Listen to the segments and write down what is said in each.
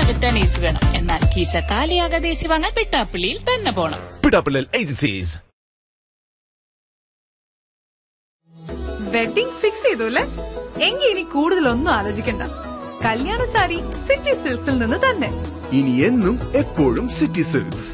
നാല് ton AC വേണം എന്നാൽ കീശ കാലിയാകാതെ ഏസി വാങ്ങാൻ വെട്ടാപ്പള്ളിയിൽ തന്നെ പോണം പിടാപ്പിള്ളൽ ഏജൻസീസ് വെഡിംഗ് ഫിക്സ് ചെയ്തു അല്ലേ എങ്കിൽ ഇനി കൂടുതലൊന്നും ആലോചിക്കണ്ട കല്യാണ സാരി സിറ്റി സിൽക്സിൽ നിന്ന് തന്നെ ഇനി എന്നും എപ്പോഴും സിറ്റി സിൽക്സ്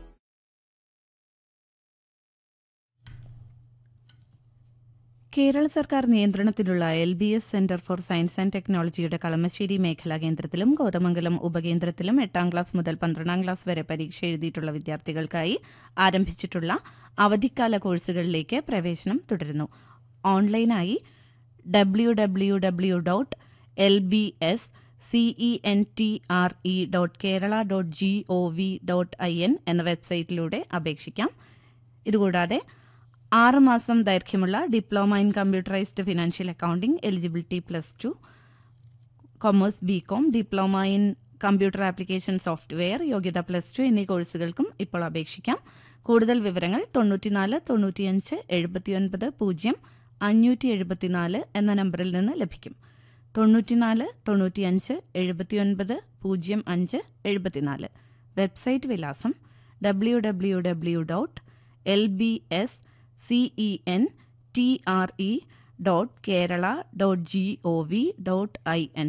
കേരള സർക്കാർ നിയന്ത്രണത്തിലുള്ള L B S centre for science and ടെക്നോളജിയുടെ കളമശ്ശേരി മേഖലാ കേന്ദ്രത്തിലും കോതമംഗലം ഉപകേന്ദ്രത്തിലും എട്ടാം ക്ലാസ് മുതൽ പന്ത്രണ്ടാം ക്ലാസ് വരെ പരീക്ഷ എഴുതിയിട്ടുള്ള വിദ്യാർത്ഥികൾക്കായി ആരംഭിച്ചിട്ടുള്ള അവധിക്കാല കോഴ്സുകളിലേക്ക് പ്രവേശനം തുടരുന്നു ഓൺലൈനായി W W W dot L B S C E N T R E dot Kerala dot G O V dot I N എന്ന വെബ്സൈറ്റിലൂടെ അപേക്ഷിക്കാം ഇതുകൂടാതെ ആറ് മാസം ദൈർഘ്യമുള്ള diploma in computerised financial accounting eligibility plus two commerce B com diploma in computer application software യോഗ്യത പ്ലസ് ടു എന്നീ കോഴ്സുകൾക്കും ഇപ്പോൾ അപേക്ഷിക്കാം കൂടുതൽ വിവരങ്ങൾ തൊണ്ണൂറ്റിനാല് തൊണ്ണൂറ്റിയഞ്ച് എഴുപത്തിയൊൻപത് പൂജ്യം അഞ്ഞൂറ്റി എഴുപത്തിനാല് എന്ന നമ്പറിൽ നിന്ന് ലഭിക്കും തൊണ്ണൂറ്റിനാല് തൊണ്ണൂറ്റിയഞ്ച് എഴുപത്തിയൊൻപത് പൂജ്യം അഞ്ച് എഴുപത്തിനാല് വെബ്സൈറ്റ് വിലാസം W W W dot L B S C E N T R E dot Kerala dot G O V dot I N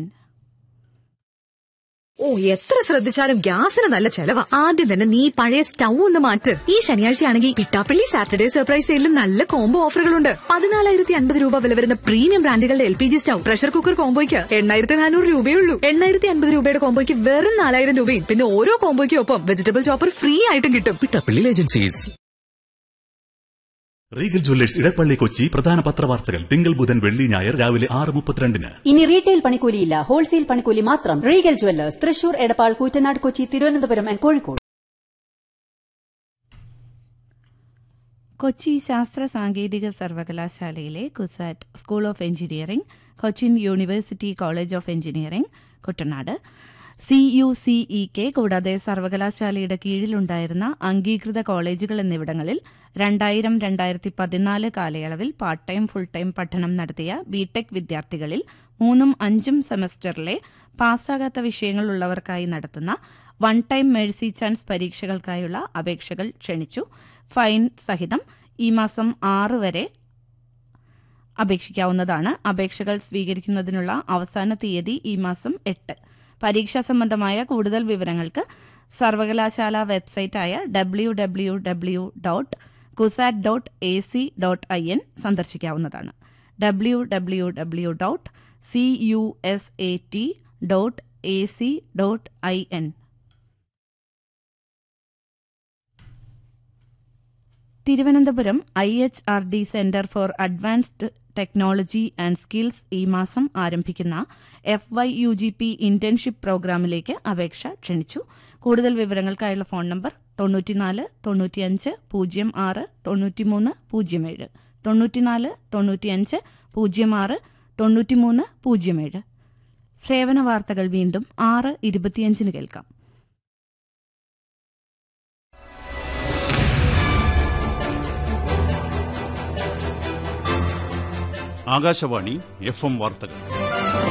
ഓ എത്ര ശ്രദ്ധിച്ചാലും ഗ്യാസിന് നല്ല ചെലവാ ആദ്യം തന്നെ നീ പഴയ സ്റ്റൗ ഒന്ന് മാറ്റ് ഈ ശനിയാഴ്ചയാണെങ്കിൽ പിട്ടാപ്പള്ളി സാറ്റർഡേ സർപ്രൈസ് സെയിലും നല്ല കോംബോ ഓഫറുകളുണ്ട് പതിനാലായിരത്തി അൻപത് രൂപ വില വരുന്ന പ്രീമിയം ബ്രാൻഡുകളുടെ L P G stove pressure cooker കോംബോയ്ക്ക് എണ്ണായിരത്തി നാനൂറ് രൂപയേ ഉള്ളൂ എണ്ണായിരത്തി അൻപത് രൂപയുടെ കോംബോയ്ക്ക് വെറും നാലായിരം രൂപയും പിന്നെ ഓരോ കോംബോയ്ക്കും ഒപ്പം വെജിറ്റബിൾ ചോപ്പർ ഫ്രീ ആയിട്ടും കിട്ടും പിടാപ്പിള്ളൽ agencies Regal jewellers Edappally Kochi പ്രധാന പത്രവാർത്തകൾ തിങ്കൾ ബുധൻ വെള്ളി ഞായർ രാവിലെ ആറ് മുപ്പത്തിരണ്ടിന് ഇനി റീറ്റെയിൽ പണിക്കൂലിയില്ല ഹോൾസെയിൽ പണിക്കൂലി മാത്രം Regal jewellers Thrissur Edappal Koottanad Kochi Thiruvananthapuram and Kozhikode Kochi ശാസ്ത്ര സാങ്കേതിക സർവകലാശാലയിലെ CUSAT school of engineering Cochin university college of engineering Kuttanad C U C E K കൂടാതെ സർവകലാശാലയുടെ കീഴിലുണ്ടായിരുന്ന അംഗീകൃത കോളേജുകൾ എന്നിവിടങ്ങളിൽ രണ്ടായിരം രണ്ടായിരത്തി പതിനാല് കാലയളവിൽ പാർട്ട് ടൈം ഫുൾ ടൈം പഠനം നടത്തിയ ബിടെക് വിദ്യാർത്ഥികളിൽ മൂന്നും അഞ്ചും സെമസ്റ്ററിലെ പാസ്സാകാത്ത വിഷയങ്ങളുള്ളവർക്കായി നടത്തുന്ന വൺ ടൈം മേഴ്സി ചാൻസ് പരീക്ഷകൾക്കായുള്ള അപേക്ഷകൾ ക്ഷണിച്ചു ഫൈൻ സഹിതം ഈ മാസം ആറ് വരെ അപേക്ഷിക്കാവുന്നതാണ് അപേക്ഷകൾ സ്വീകരിക്കുന്നതിനുള്ള അവസാന തീയതി ഈ മാസം എട്ട് പരീക്ഷാ സംബന്ധമായ കൂടുതൽ വിവരങ്ങൾക്ക് സർവകലാശാല വെബ്സൈറ്റായ W W W dot CUSAT dot A C dot I N സന്ദർശിക്കാവുന്നതാണ് W W W dot C U S A T dot A C dot I N Thiruvananthapuram I H R D centre for advanced technology and skills ഈ മാസം ആരംഭിക്കുന്ന F Y U G P internship പ്രോഗ്രാമിലേക്ക് അപേക്ഷ ക്ഷണിച്ചു കൂടുതൽ വിവരങ്ങൾക്കായുള്ള phone number തൊണ്ണൂറ്റിനാല് തൊണ്ണൂറ്റിയഞ്ച് പൂജ്യം ആറ് തൊണ്ണൂറ്റിമൂന്ന് പൂജ്യം ഏഴ് തൊണ്ണൂറ്റിനാല് തൊണ്ണൂറ്റിയഞ്ച് പൂജ്യം ആറ് തൊണ്ണൂറ്റിമൂന്ന് പൂജ്യം ഏഴ് സേവന വാർത്തകൾ വീണ്ടും ആറ് ഇരുപത്തിയഞ്ചിന് കേൾക്കാം ആകാശവാണി എഫ് എം വാർത്തകൾ